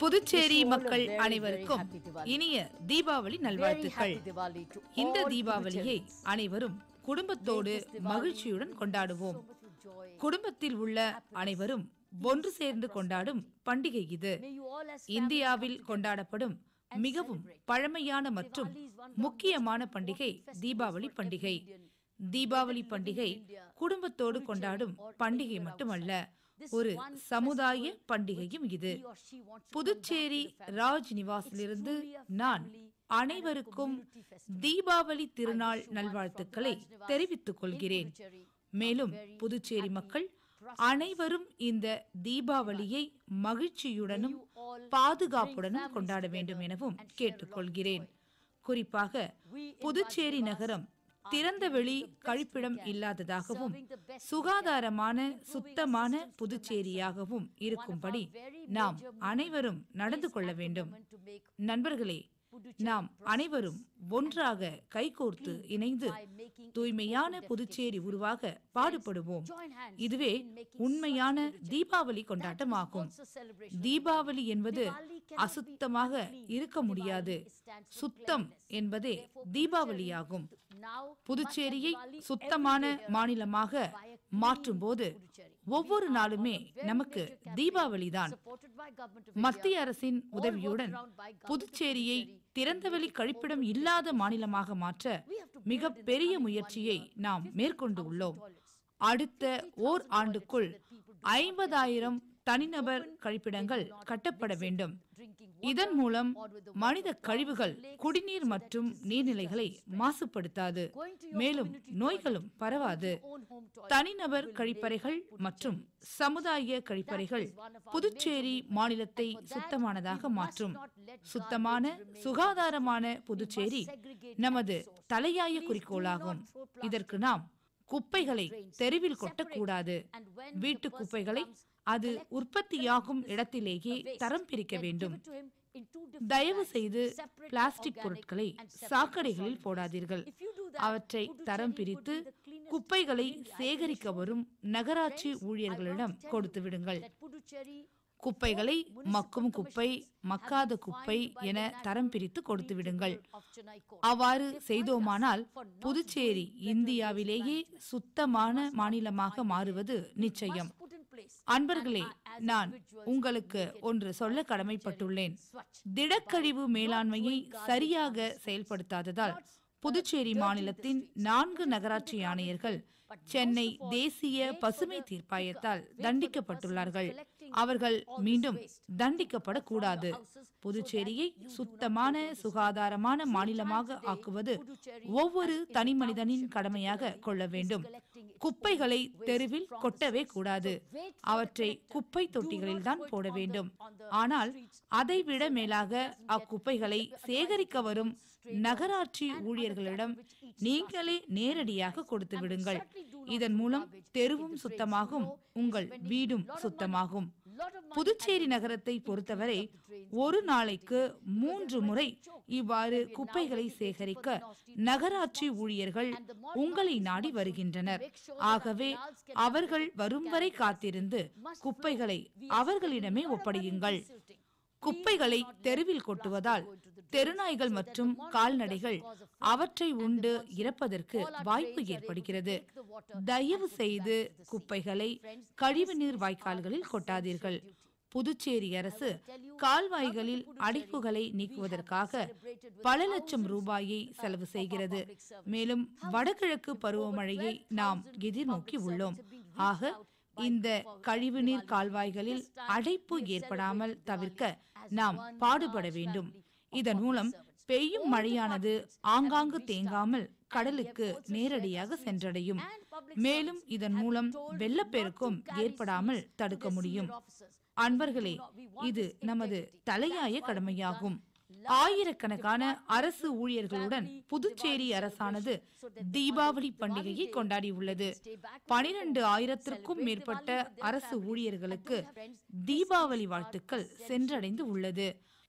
Puducherry Wish you all a மக்கள் very, அனைவருக்கும் very happy Diwali. இனிய தீபாவளி Very நல்வாழ்த்துக்கள் happy Diwali to இந்த all தீபாவளியை Pudutcheris. அனைவரும் குடும்பத்தோடு Make this Diwali மகிழ்ச்சியுடன் கொண்டாடுவோம் so much with joy. குடும்பத்தில் உள்ள அனைவரும் ஒன்று சேர்ந்து கொண்டாடும் பண்டிகை இது May you all as இந்தியாவில் கொண்டாடப்படும் மிகவும் பழமையான மற்றும் முக்கியமான பண்டிகை தீபாவளி பண்டிகை தீபாவளி பண்டிகை குடும்பத்தோடு கொண்டாடும் பண்டிகை மட்டுமல்ல ஒரு சமுதாய பண்டிகையும் இது he or she wants to Puducherry Raj நிவாசிலிருந்து நான் அனைவருக்கும் தீபாவளி திருநாள் நல்வாழ்த்துக்களை தெரிவித்துக் கொள்கிறேன் மேலும் புதுச்சேரி மக்கள் அனைவரும் இந்த தீபாவளியை மகிழ்ச்சியுடனும் பாதுகாப்புடனும் கொண்டாட வேண்டும் எனவும் கேட்டுக்கொள்கிறேன் குறிப்பாக புதுச்சேரி நகரம் திறந்தவெளி கழிப்பிடம் இல்லாததாகவும் சுகாதாரமான சுத்தமான புதுச்சேரியாகவும் இருக்கும்படி நாம் அனைவரும் நடந்து கொள்ள வேண்டும் to make நண்பர்களே நாம் அனைவரும் ஒன்றாக கைகோர்த்து இணைந்து தூய்மையான புதுச்சேரி உருவாக பாடுபடுவோம் இதுவே உண்மையான தீபாவளி கொண்டாட்டமாகும் a celebration. தீபாவளி என்பது அசுத்தமாக இருக்க முடியாது சுத்தம் என்பதே தீபாவளியாகும் Now, புதுச்சேரியை சுத்தமான மாநிலமாக மாற்றும்போது ஒவ்வொரு நாளுமே நமக்கு தீபாவளிதான் supported by government of மத்திய அரசின் உதவியுடன் புதுச்சேரியை திறந்தவெளி கழிப்பிடம் இல்லாத மாநிலமாக மாற்ற மிக பெரிய முயற்சியை நாம் மேற்கொண்டு உள்ளோம் அடுத்த ஓர் ஆண்டுக்குள் ஐம்பதாயிரம் தனிநபர் கழிப்பிடங்கள் கட்டப்பட வேண்டும் இதன் மூலம் மனித கழிவுகள் குடிநீர் மற்றும் நீர்நிலைகளை மாசுபடுத்தாது மேலும் நோய்களும் பரவாது own home toilet. தனிநபர் கழிப்பறைகள் மற்றும் சமுதாய கழிப்பறைகள் புதுச்சேரி மாநிலத்தை சுத்தமானதாக மாற்றும் சுத்தமான சுகாதாரமான புதுச்சேரி நமது தலையாய குறிக்கோளாகும் இதற்கு நாம் குப்பைகளை தெருவில் கொட்டக்கூடாது வீட்டு குப்பைகளை அது உற்பத்தியாகும் இடத்திலேயே தரம் பிரிக்க வேண்டும் To him in two different தயவு bags, செய்து separate பிளாஸ்டிக் organic பொருட்களை and separate சாக்கடைகளில் போடாதீர்கள் If you do that, அவற்றை Puducherry தரம் would பிரித்து be the cleanest குப்பைகளை in India. சேகரிக்க வரும் நகராட்சி ஊழியர்களிடம் கொடுத்து விடுங்கள் that Puducherry குப்பைகளை மக்கும் குப்பை மக்காத குப்பை என தரம் பிரித்து கொடுத்து விடுங்கள் of Chennai Court. அவ்வாறு செய்தோமானால் புதுச்சேரி இந்தியாவிலேயே சுத்தமான மாநிலமாக மாறுவது நிச்சயம் Put in place அன்பர்களே நான் உங்களுக்கு ஒன்று சொல்ல கடமைப்பட்டுள்ளேன் திடக்கழிவு மேலாண்மையை சரியாக செயல்படுத்தாததால் புதுச்சேரி மாநிலத்தின் நான்கு நகராட்சி ஆணையர்கள் சென்னை தேசிய பசுமை தீர்ப்பாயத்தால் தண்டிக்கப்பட்டுள்ளார்கள் அவர்கள் மீண்டும் தண்டிக்கப்படக்கூடாது புதுச்சேரியை சுத்தமான சுகாதாரமான மாநிலமாக ஆக்குவது ஒவ்வொரு தனி மனிதனின் கடமையாக கொள்ள வேண்டும் குப்பைகளை தெருவில் கொட்டவே கூடாது அவற்றை குப்பை தொட்டிகளில் தான் போட வேண்டும் ஆனால் அதைவிட மேலாக அக்குப்பைகளை சேகரிக்க வரும் நகராட்சி ஊழியர்களிடம் நீங்களே நேரடியாக கொடுத்து விடுங்கள் இதன் மூலம் தெருவும் சுத்தமாகும் உங்கள் வீடும் சுத்தமாகும் புதுச்சேரி நகரத்தை பொறுத்தவரை ஒரு நாளைக்கு மூன்று முறை இவ்வாறு குப்பைகளை சேகரிக்க நகராட்சி ஊழியர்கள் உங்களை நாடி வருகின்றனர் ஆகவே அவர்கள் வரும் வரை காத்திருந்து குப்பைகளை அவர்களிடமே ஒப்படையுங்கள் குப்பைகளை தெருவில் கொட்டுவதால் தெருநாய்கள் மற்றும் கால்நடைகள் அவற்றை உண்டு இறப்பதற்கு வாய்ப்பு ஏற்படுகிறது தயவு செய்து குப்பைகளை கழிவுநீர் வாய்க்கால்களில் கொட்டாதீர்கள் புதுச்சேரி அரசு கால்வாய்களில் அடைப்புகளை நீக்குவதற்காக பல லட்சம் ரூபாயை செலவு செய்கிறது மேலும் வடகிழக்கு பருவமழையை நாம் எதிர்நோக்கி உள்ளோம் ஆக இந்த கழிவுநீர் கால்வாய்களில் அடைப்பு ஏற்படாமல் தவிர்க்க நாம் பாடுபட வேண்டும் இதன் மூலம் பெய்யும் மழையானது ஆங்காங்கு தேங்காமல் கடலுக்கு நேரடியாக சென்றடையும் மேலும் இதன் மூலம் வெள்ளப்பெருக்கும் ஏற்படாமல் தடுக்க முடியும் அன்பர்களே இது நமது தலையாய கடமையாகும் ஆயிரக்கணக்கான அரசு ஊழியர்களுடன் புதுச்சேரி அரசானது தீபாவளி பண்டிகையை கொண்டாடியுள்ளது பனிரெண்டு ஆயிரத்திற்கும் மேற்பட்ட அரசு ஊழியர்களுக்கு தீபாவளி வாழ்த்துக்கள் சென்றடைந்து உள்ளது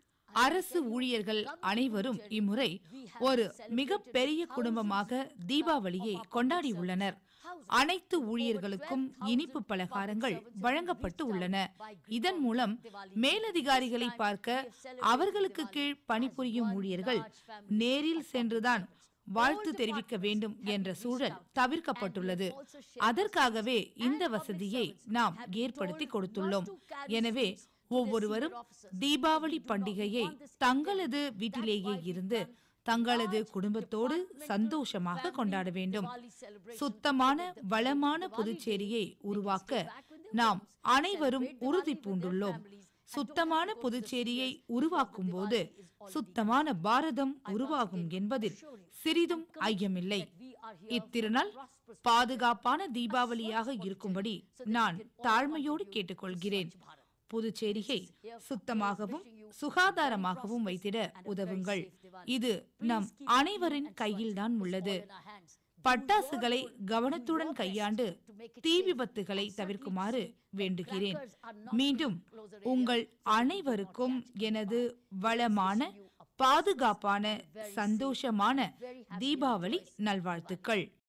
அரசு ஊழியர்கள் அனைவரும் இம்முறை ஒரு மிக பெரிய குடும்பமாக தீபாவளியை கொண்டாடியுள்ளனர் அனைத்து ஊழியர்களுக்கும் இனிப்பு பலகாரங்கள் வழங்கப்பட்டு உள்ளன இதன் மூலம் மேலதிகாரிகளை பார்க்க அவர்களுக்கு கீழ் பணிபுரியும் ஊழியர்கள் நேரில் சென்றுதான் வாழ்த்து தெரிவிக்க வேண்டும் என்ற சூழல் தவிர்க்கப்பட்டுள்ளது அதற்காகவே இந்த வசதியை நாம் ஏற்படுத்தி கொடுத்துள்ளோம் எனவே ஒவ்வொருவரும் தீபாவளி பண்டிகையை தங்களது வீட்டிலேயே இருந்து தங்களது குடும்பத்தோடு சந்தோஷமாக கொண்டாட வேண்டும் சுத்தமான வளமான புதுச்சேரியை உருவாக்க நாம் அனைவரும் உறுதி பூண்டுள்ளோம் சுத்தமான புதுச்சேரியை உருவாக்கும் போது சுத்தமான பாரதம் உருவாகும் என்பதில் சிறிதும் ஐயமில்லை இத்திருநாள் பாதுகாப்பான தீபாவளியாக இருக்கும்படி நான் தாழ்மையோடு கேட்டுக்கொள்கிறேன் புதுச்சேரியை சுத்தமாகவும் சுகாதாரமாகவும் வைத்திட உதவுங்கள் இது நம் அனைவரின் கையில்தான் உள்ளது பட்டாசுகளை கவனத்துடன் கையாண்டு தீ விபத்துகளை தவிர்க்குமாறு வேண்டுகிறேன் மீண்டும் உங்கள் அனைவருக்கும் எனது வளமான பாதுகாப்பான சந்தோஷமான தீபாவளி நல்வாழ்த்துக்கள்